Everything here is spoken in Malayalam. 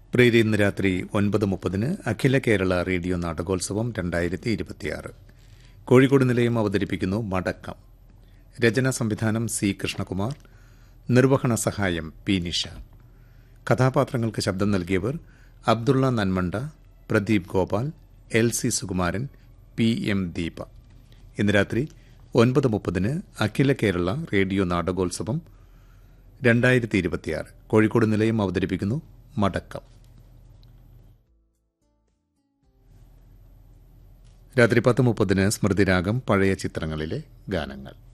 പ്രീതി ഇന്ന് രാത്രി ഒൻപത് മുപ്പതിന് അഖില കേരള റേഡിയോ നാടകോത്സവം രണ്ടായിരത്തി ഇരുപത്തിയാറ് കോഴിക്കോട് നിലയം അവതരിപ്പിക്കുന്നു മടക്കം രചന സംവിധാനം സി കൃഷ്ണകുമാർ നിർവഹണ സഹായം പി നിഷ കഥാപാത്രങ്ങൾക്ക് ശബ്ദം നൽകിയവർ Abdulla Nanmanda Pradeep Gopal L C Sukumaran P M Deepa ഇന്ന് രാത്രി ഒൻപത് മുപ്പതിന് അഖില കേരള റേഡിയോ നാടകോത്സവം രണ്ടായിരത്തി ഇരുപത്തിയാറ് കോഴിക്കോട് നിലയം അവതരിപ്പിക്കുന്നു മടക്കം രാത്രി പത്ത് മുപ്പതിന് സ്മൃതിരാഗം പഴയ ചിത്രങ്ങളിലെ ഗാനങ്ങൾ